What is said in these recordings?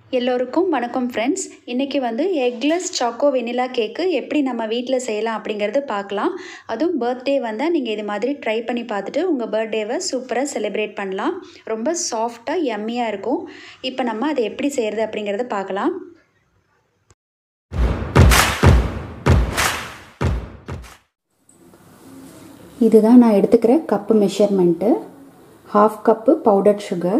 எல்லோருக்கும் வணக்கம் ஃப்ரெண்ட்ஸ் இன்றைக்கி வந்து எக்லெஸ் சாக்கோ வெனிலா கேக்கு எப்படி நம்ம வீட்டில் செய்யலாம் அப்படிங்கிறது பார்க்கலாம் அதுவும் பர்த்டே வந்தால் நீங்கள் இது மாதிரி ட்ரை பண்ணி பார்த்துட்டு உங்கள் பர்த்டேவை சூப்பராக செலிப்ரேட் பண்ணலாம் ரொம்ப சாஃப்டாக யம்மியாக இருக்கும் இப்போ நம்ம அதை எப்படி செய்கிறது அப்படிங்கிறத பார்க்கலாம் இதுதான் நான் எடுத்துக்கிற cup measurement half cup powder sugar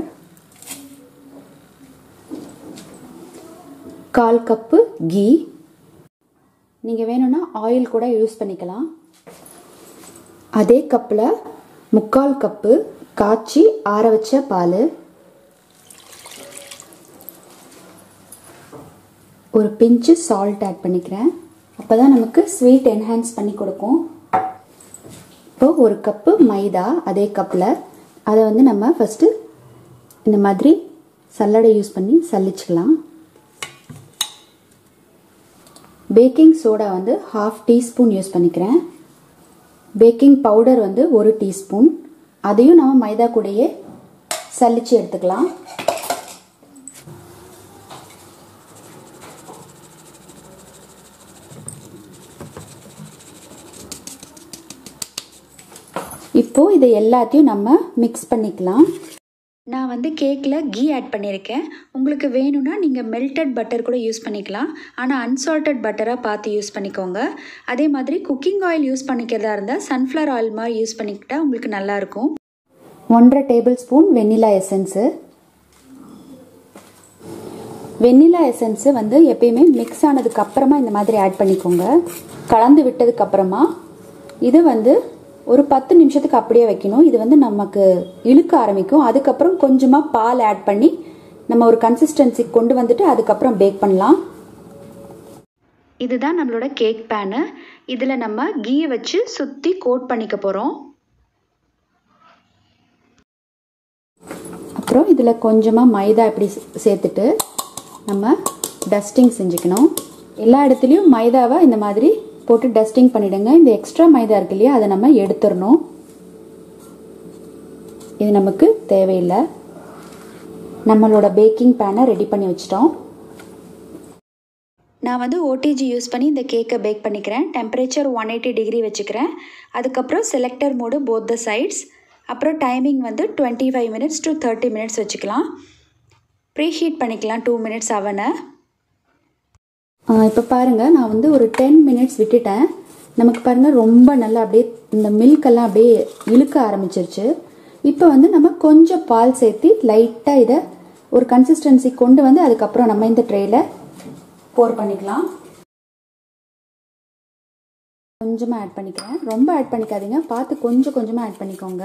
கால் கப்பு கீ நீங்கள் வேணும்னா ஆயில் கூட யூஸ் பண்ணிக்கலாம் அதே கப்பில் முக்கால் கப்பு காய்ச்சி ஆற வச்ச பால் ஒரு பிஞ்சு சால்ட் ஆட் பண்ணிக்கிறேன் அப்போ தான் நமக்கு ஸ்வீட் என்ஹான்ஸ் பண்ணி கொடுக்கும் இப்போ ஒரு கப்பு மைதா அதே கப்பில் அதை வந்து நம்ம ஃபஸ்ட்டு இந்த மாதிரி சல்லடை யூஸ் பண்ணி சல்லிச்சுக்கலாம் பேக்கிங் சோடா வந்து ஹாஃப் டீஸ்பூன் யூஸ் பண்ணிக்கிறேன் பேக்கிங் பவுடர் வந்து ஒரு டீஸ்பூன் அதையும் நம்ம மைதா கூடயே சல்லிச்சு எடுத்துக்கலாம் இப்போது இதை எல்லாத்தையும் நம்ம மிக்ஸ் பண்ணிக்கலாம் நான் வந்து கேக்கில் கீ ஆட் பண்ணியிருக்கேன் உங்களுக்கு வேணும்னா நீங்கள் மெல்டட் பட்டர் கூட யூஸ் பண்ணிக்கலாம் ஆனால் அன்சால்டட் பட்டராக பார்த்து யூஸ் பண்ணிக்கோங்க அதே மாதிரி குக்கிங் ஆயில் யூஸ் பண்ணிக்கிறதா இருந்தால் சன்ஃப்ளவர் ஆயில் மாதிரி யூஸ் பண்ணிக்கிட்டால் உங்களுக்கு நல்லாயிருக்கும் ஒன்றரை table spoon vanilla essence vanilla essence வந்து எப்பயுமே மிக்ஸ் ஆனதுக்கு அப்புறமா இந்த மாதிரி ஆட் பண்ணிக்கோங்க கலந்து விட்டதுக்கு அப்புறமா இது வந்து ஒரு பத்து நிமிஷத்துக்கு அப்படியே வைக்கணும் இது வந்து நமக்கு இழுக்க ஆரம்பிக்கும் அதுக்கப்புறம் கொஞ்சமாக பால் ஆட் பண்ணி நம்ம ஒரு கன்சிஸ்டன்சி கொண்டு வந்துட்டு அதுக்கப்புறம் பேக் பண்ணலாம் இதுதான் நம்மளோட கேக் பேனு இதில் நம்ம கீயை வச்சு சுற்றி கோட் பண்ணிக்க போகிறோம் அப்புறம் இதில் கொஞ்சமாக மைதா இப்படி சேர்த்துட்டு நம்ம டஸ்டிங் செஞ்சுக்கணும் எல்லா இடத்துலையும் மைதாவை இந்த மாதிரி போட்டு டஸ்டிங் பண்ணிவிடுங்க இந்த எக்ஸ்ட்ரா மைதா இருக்கு இல்லையா அதை நம்ம எடுத்துடணும் இது நமக்கு தேவையில்லை நம்மளோட பேக்கிங் பேனை ரெடி பண்ணி வச்சிட்டோம் நான் வந்து ஓடிஜி யூஸ் பண்ணி இந்த கேக்கை பேக் பண்ணிக்கிறேன் டெம்பரேச்சர் ஒன் எயிட்டி டிகிரி வச்சுக்கிறேன் அதுக்கப்புறம் selector mode both the sides அப்புறம் டைமிங் வந்து twenty five minutes to thirty minutes வச்சுக்கலாம் ப்ரீ ஹீட் பண்ணிக்கலாம் டூ மினிட்ஸ் அவனை இப்போ பாருங்கள் நான் வந்து ஒரு டென் மினிட்ஸ் விட்டுட்டேன் நமக்கு பாருங்கள் ரொம்ப நல்லா அப்படியே இந்த மில்கெல்லாம் அப்படியே இழுக்க ஆரம்பிச்சிருச்சு இப்போ வந்து நம்ம கொஞ்சம் பால் சேர்த்து லைட்டாக இதை ஒரு கன்சிஸ்டன்சி கொண்டு வந்து அதுக்கப்புறம் நம்ம இந்த ட்ரேயில் போர் பண்ணிக்கலாம் கொஞ்சமாக ஆட் பண்ணிக்கிறேன் ரொம்ப ஆட் பண்ணிக்காதீங்க பார்த்து கொஞ்சம் கொஞ்சமாக ஆட் பண்ணிக்கோங்க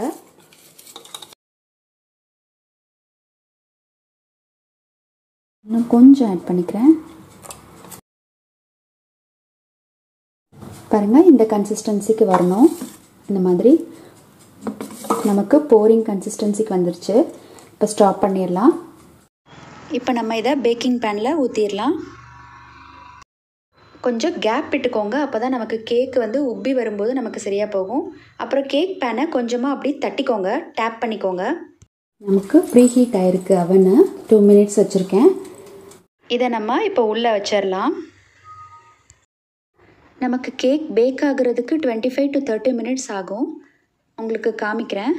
இன்னும் கொஞ்சம் ஆட் பண்ணிக்கிறேன் பாருங்கள் இந்த கன்சிஸ்டன்சிக்கு வரணும் இந்த மாதிரி நமக்கு போரிங் கன்சிஸ்டன்சிக்கு வந்துருச்சு இப்போ ஸ்டாப் பண்ணிடலாம் இப்போ நம்ம இதை பேக்கிங் பேனில் ஊற்றிடலாம் கொஞ்சம் கேப் விட்டுக்கோங்க அப்போ தான் நமக்கு கேக் வந்து உப்பி வரும்போது நமக்கு சரியாக போகும் அப்புறம் கேக் பேனை கொஞ்சமாக அப்படி தட்டிக்கோங்க டேப் பண்ணிக்கோங்க நமக்கு ப்ரீ ஹீட் ஆயிருக்கு அவனு டூ மினிட்ஸ் வச்சுருக்கேன் இதை நம்ம இப்போ உள்ளே வச்சிடலாம் நமக்கு கேக் பேக் ஆகுறதுக்கு twenty five to thirty minutes ஆகும் உங்களுக்கு காமிக்கிறேன்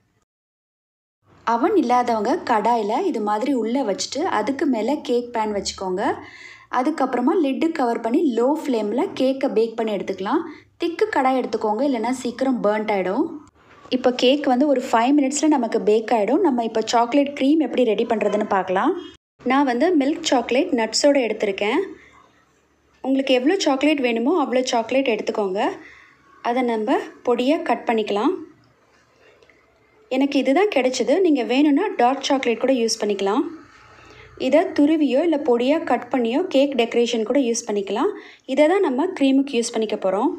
அவன் இல்லாதவங்க கடாயில் இது மாதிரி உள்ளே வச்சுட்டு அதுக்கு மேலே கேக் பேன் வச்சுக்கோங்க அதுக்கப்புறமா லிட்டு கவர் பண்ணி லோ ஃப்ளேமில் கேக்கை பேக் பண்ணி எடுத்துக்கலாம் திக்கு கடாய் எடுத்துக்கோங்க இல்லைனா சீக்கிரம் பேர்ன்ட் ஆகிடும் இப்போ கேக் வந்து ஒரு ஃபைவ் மினிட்ஸில் நமக்கு பேக் ஆகிடும் நம்ம இப்போ சாக்லேட் க்ரீம் எப்படி ரெடி பண்ணுறதுன்னு பார்க்கலாம் நான் வந்து மில்க் சாக்லேட் நட்ஸோடு எடுத்திருக்கேன் உங்களுக்கு எவ்வளோ சாக்லேட் வேணுமோ அவ்வளோ சாக்லேட் எடுத்துக்கோங்க அதை நம்ம பொடியாக கட் பண்ணிக்கலாம் எனக்கு இதுதான் கிடைச்சிது நீங்கள் வேணும்னா டார்க் சாக்லேட் கூட யூஸ் பண்ணிக்கலாம் இதை துருவியோ இல்லை பொடியாக கட் பண்ணியோ கேக் டெக்கரேஷன் கூட யூஸ் பண்ணிக்கலாம் இதை தான் நம்ம க்ரீமுக்கு யூஸ் பண்ணிக்க போகிறோம்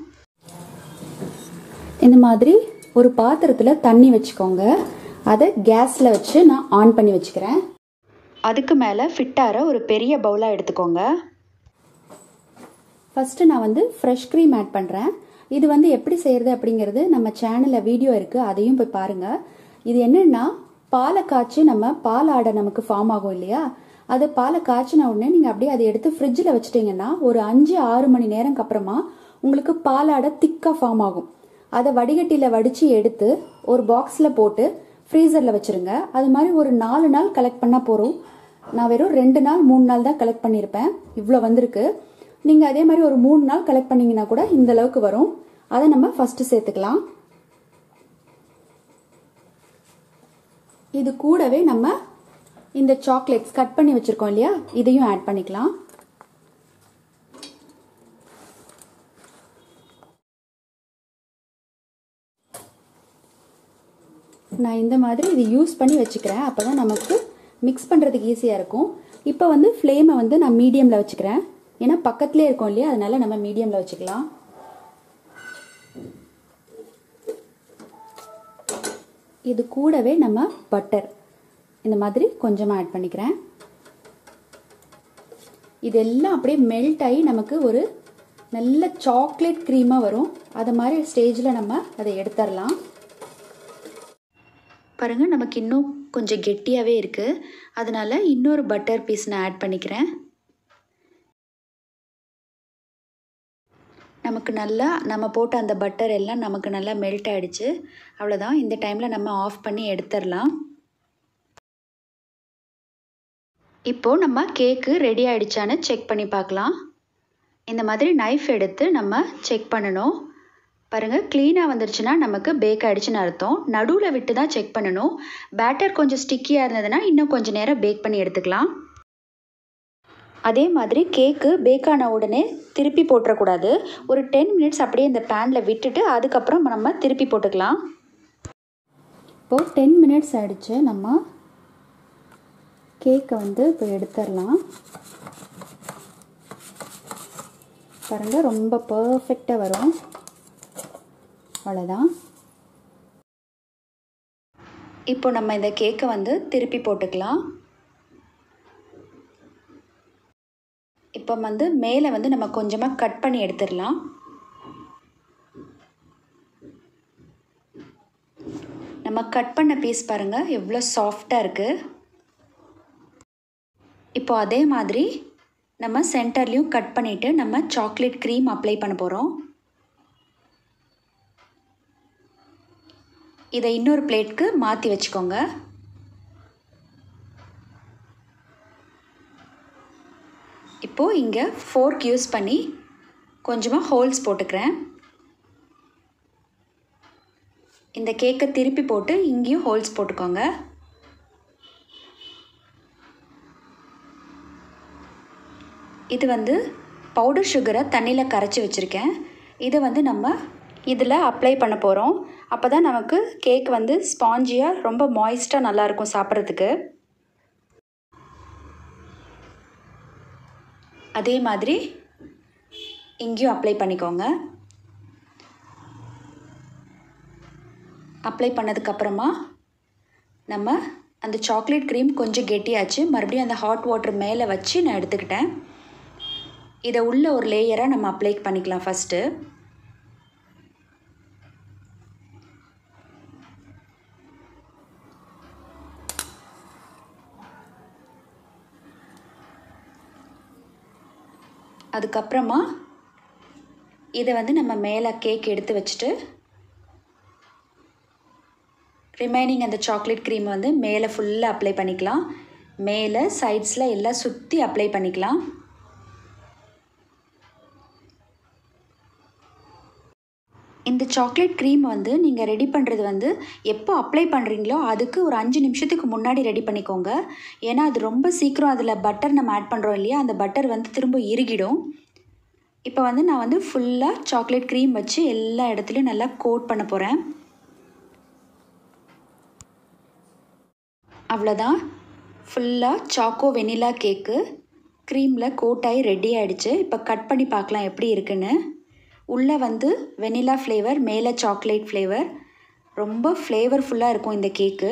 இந்த மாதிரி ஒரு பாத்திரத்தில் தண்ணி வச்சுக்கோங்க அதை கேஸில் வச்சு நான் ஆன் பண்ணி வச்சுக்கிறேன் அதுக்கு மேலே ஃபிட்டார ஒரு பெரிய பவுலாக எடுத்துக்கோங்க ஃபஸ்ட்டு நான் வந்து ஃப்ரெஷ் க்ரீம் ஆட் பண்ணுறேன் இது வந்து எப்படி செய்கிறது அப்படிங்கிறது நம்ம சேனலில் வீடியோ இருக்குது அதையும் போய் பாருங்கள் இது என்னென்னா பாலை காய்ச்சி நம்ம பால் ஆடை நமக்கு ஃபார்ம் ஆகும் இல்லையா அது பாலை காய்ச்சின உடனே நீங்கள் அப்படியே அதை எடுத்து ஃப்ரிட்ஜில் வச்சிட்டிங்கன்னா ஒரு அஞ்சு ஆறு மணி நேரம்க்கு அப்புறமா உங்களுக்கு பாலாடை திக்காக ஃபார்ம் ஆகும் அதை வடிகட்டியில் வடித்து எடுத்து ஒரு பாக்ஸில் போட்டு ஃப்ரீசரில் வச்சுருங்க அது மாதிரி ஒரு நாலு நாள் கலெக்ட் பண்ணால் போகிறோம் நான் வெறும் ரெண்டு நாள் மூணு நாள் தான் கலெக்ட் பண்ணியிருப்பேன் இவ்வளோ வந்திருக்கு நீங்கள் அதே மாதிரி ஒரு மூணு நாள் கலெக்ட் பண்ணிங்கன்னா கூட இந்த அளவுக்கு வரும் அதை நம்ம ஃபஸ்ட்டு சேர்த்துக்கலாம் இது கூடவே நம்ம இந்த சாக்லேட்ஸ் கட் பண்ணி வச்சுருக்கோம் இல்லையா இதையும் ஆட் பண்ணிக்கலாம் நான் இந்த மாதிரி இது யூஸ் பண்ணி வச்சுக்கிறேன் அப்போ தான் நமக்கு மிக்ஸ் பண்ணுறதுக்கு ஈஸியாக இருக்கும் இப்போ வந்து ஃப்ளேமை வந்து நான் மீடியமில் வச்சுக்கிறேன் ஏன்னா பக்கத்துலேயே இருக்கோம் இல்லையா அதனால நம்ம மீடியமில் வச்சுக்கலாம் இது கூடவே நம்ம பட்டர் இந்த மாதிரி கொஞ்சமாக ஆட் பண்ணிக்கிறேன் இதெல்லாம் அப்படியே மெல்ட் ஆகி நமக்கு ஒரு நல்ல சாக்லேட் க்ரீமாக வரும் அது மாதிரி ஸ்டேஜில் நம்ம அதை எடுத்துடலாம் பாருங்கள் நமக்கு இன்னும் கொஞ்சம் கெட்டியாகவே இருக்குது அதனால் இன்னொரு பட்டர் பீஸ் நான் ஆட் பண்ணிக்கிறேன் நமக்கு நல்லா நம்ம போட்ட அந்த பட்டர் எல்லாம் நமக்கு நல்லா மெல்ட் ஆகிடுச்சு அவ்வளோதான் இந்த டைமில் நம்ம ஆஃப் பண்ணி எடுத்துடலாம் இப்போது நம்ம கேக்கு ரெடி ஆகிடுச்சான்னு செக் பண்ணி பார்க்கலாம் இந்த மாதிரி நைஃப் எடுத்து நம்ம செக் பண்ணணும் பாருங்கள் க்ளீனாக வந்துருச்சுன்னா நமக்கு பேக் ஆகிடுச்சுன்னு அர்த்தம் நடுவில் விட்டு தான் செக் பண்ணணும் பேட்டர் கொஞ்சம் ஸ்டிக்கியாக இருந்ததுன்னா இன்னும் கொஞ்சம் நேரம் பேக் பண்ணி எடுத்துக்கலாம் அதே மாதிரி கேக்கு பேக் ஆன உடனே திருப்பி போட்டுறக்கூடாது ஒரு டென் மினிட்ஸ் அப்படியே இந்த பேனில் விட்டுட்டு அதுக்கப்புறம் நம்ம திருப்பி போட்டுக்கலாம் இப்போது டென் மினிட்ஸ் ஆகிடுச்சு நம்ம கேக்கை வந்து இப்போ எடுத்துடலாம் பாருங்கள் ரொம்ப பர்ஃபெக்டாக வரும் அவ்வளோதான் இப்போ நம்ம இந்த கேக்கை வந்து திருப்பி போட்டுக்கலாம் இப்போ வந்து மேலே வந்து நம்ம கொஞ்சமாக கட் பண்ணி எடுத்துடலாம் நம்ம கட் பண்ண பீஸ் பாருங்கள் எவ்வளோ சாஃப்டாக இருக்குது இப்போ அதே மாதிரி நம்ம சென்டர்லேயும் கட் பண்ணிவிட்டு நம்ம சாக்லேட் க்ரீம் அப்ளை பண்ண போகிறோம் இதை இன்னொரு பிளேட்க்கு மாற்றி வச்சுக்கோங்க இப்போது இங்கே ஃபோர்க் யூஸ் பண்ணி கொஞ்சமாக ஹோல்ஸ் போட்டுக்கிறேன் இந்த கேக்கை திருப்பி போட்டு இங்கேயும் ஹோல்ஸ் போட்டுக்கோங்க இது வந்து பவுடர் சுகரை தண்ணியில் கரைச்சி வச்சுருக்கேன் இதை வந்து நம்ம இதில் அப்ளை பண்ண போகிறோம் அப்போ தான் நமக்கு கேக் வந்து ஸ்பாஞ்சியாக ரொம்ப மாய்ஸ்ட்டாக நல்லாயிருக்கும் சாப்பிட்றதுக்கு அதே மாதிரி இங்கேயும் அப்ளை பண்ணிக்கோங்க அப்ளை பண்ணதுக்கப்புறமா நம்ம அந்த சாக்லேட் க்ரீம் கொஞ்சம் கெட்டியாச்சு மறுபடியும் அந்த ஹாட் வாட்டர் மேலே வச்சு நான் எடுத்துக்கிட்டேன் இதை உள்ள ஒரு லேயராக நம்ம அப்ளை பண்ணிக்கலாம் ஃபஸ்ட்டு அதுக்கப்புறமா இதை வந்து நம்ம மேலே கேக் எடுத்து வச்சுட்டு ரிமைனிங் அந்த சாக்லேட் க்ரீம் வந்து மேலே ஃபுல்லாக அப்ளை பண்ணிக்கலாம் மேலே சைட்ஸில் எல்லாம் சுற்றி அப்ளை பண்ணிக்கலாம் இந்த சாக்லேட் க்ரீம் வந்து நீங்கள் ரெடி பண்ணுறது வந்து எப்போ அப்ளை பண்ணுறீங்களோ அதுக்கு ஒரு அஞ்சு நிமிஷத்துக்கு முன்னாடி ரெடி பண்ணிக்கோங்க ஏன்னா அது ரொம்ப சீக்கிரம் அதில் பட்டர் நம்ம ஆட் பண்ணுறோம் இல்லையா அந்த பட்டர் வந்து திரும்ப இறுகிடும் இப்போ வந்து நான் வந்து ஃபுல்லாக சாக்லேட் க்ரீம் வச்சு எல்லா இடத்துலையும் நல்லா கோட் பண்ண போகிறேன் அவ்வளோதான் ஃபுல்லாக சாக்கோ வெனிலா கேக்கு க்ரீமில் கோட்டாகி ரெடி ஆகிடுச்சு இப்போ கட் பண்ணி பார்க்கலாம் எப்படி இருக்குன்னு உள்ளே வந்து வெனிலா ஃப்ளேவர் மேலே சாக்லேட் ஃப்ளேவர் ரொம்ப ஃப்ளேவர்ஃபுல்லாக இருக்கும் இந்த கேக்கு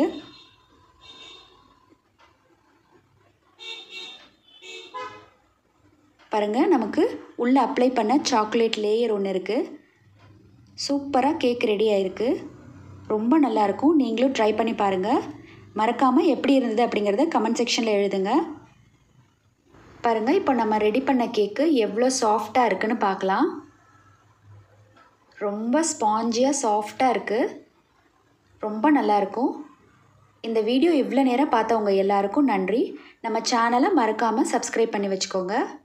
பாருங்கள் நமக்கு உள்ளே அப்ளை பண்ண சாக்லேட் லேயர் ஒன்று இருக்குது சூப்பராக கேக் ரெடி ஆகிருக்கு ரொம்ப நல்லாயிருக்கும் நீங்களும் ட்ரை பண்ணி பாருங்கள் மறக்காமல் எப்படி இருந்தது அப்படிங்கிறத கமெண்ட் செக்ஷனில் எழுதுங்க பாருங்கள் இப்போ நம்ம ரெடி பண்ண கேக்கு எவ்வளோ சாஃப்டாக இருக்குன்னு பார்க்கலாம் ரொம்ப ஸ்பாஞ்சியாக சாஃப்டாக இருக்குது ரொம்ப நல்லாயிருக்கும் இந்த வீடியோ இவ்வளோ நேரம் பார்த்தவங்க எல்லாருக்கும் நன்றி நம்ம சேனலை மறக்காமல் சப்ஸ்கிரைப் பண்ணி வச்சுக்கோங்க